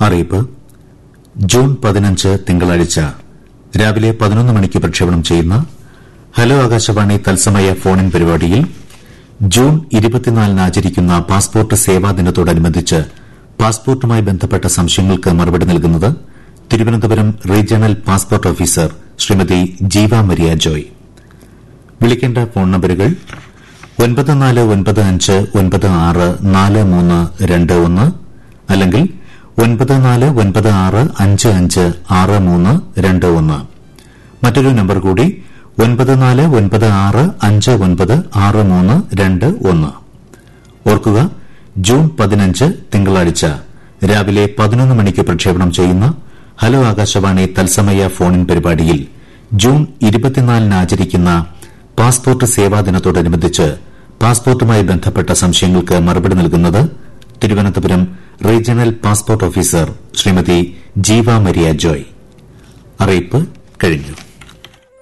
അറിയിപ്പ് ജൂൺ പതിനഞ്ച് തിങ്കളാഴ്ച രാവിലെ പതിനൊന്ന് മണിക്ക് പ്രക്ഷേപണം ചെയ്യുന്ന ഹലോ ആകാശവാണി തത്സമയ ഫോണിൻ പരിപാടിയിൽ ജൂൺ ഇരുപത്തിനാലിന് ആചരിക്കുന്ന പാസ്പോർട്ട് സേവാ ദിനത്തോടനുബന്ധിച്ച് പാസ്പോർട്ടുമായി ബന്ധപ്പെട്ട സംശയങ്ങൾക്ക് മറുപടി നൽകുന്നത് Thiruvananthapuram regional passport officer Shrimathi Jeeva Maria Joy വിളിക്കേണ്ട ഫോൺ നമ്പരുകൾ ഒൻപത് നാല് ഒൻപത് അഞ്ച് ഒൻപത് ആറ് നാല് മൂന്ന് രണ്ട് ഒന്ന് അല്ലെങ്കിൽ ഒൻപത് നാല് ഒൻപത് ആറ് അഞ്ച് അഞ്ച് ആറ് മൂന്ന് രണ്ട് ഒന്ന് മറ്റൊരു നമ്പർ കൂടി ഒൻപത് നാല് ഒൻപത് ആറ് അഞ്ച് ഒൻപത് ആറ് മൂന്ന് രണ്ട് ഒന്ന് ഓർക്കുക ജൂൺ പതിനഞ്ച് തിങ്കളാഴ്ച രാവിലെ പതിനൊന്ന് മണിക്ക് പ്രക്ഷേപണം ചെയ്യുന്ന ഹലോ ആകാശവാണി തത്സമയ ഫോണിൻ പരിപാടിയിൽ ജൂൺ ഇരുപത്തിനാലിന് ആചരിക്കുന്ന പാസ്പോർട്ട് സേവാ ദിനത്തോടനുബന്ധിച്ച് പാസ്പോർട്ടുമായി ബന്ധപ്പെട്ട സംശയങ്ങൾക്ക് മറുപടി നൽകുന്നത് Thiruvananthapuram regional passport officer Shrimathi Jeeva Maria Joy അറിയിപ്പ് കഴിഞ്ഞു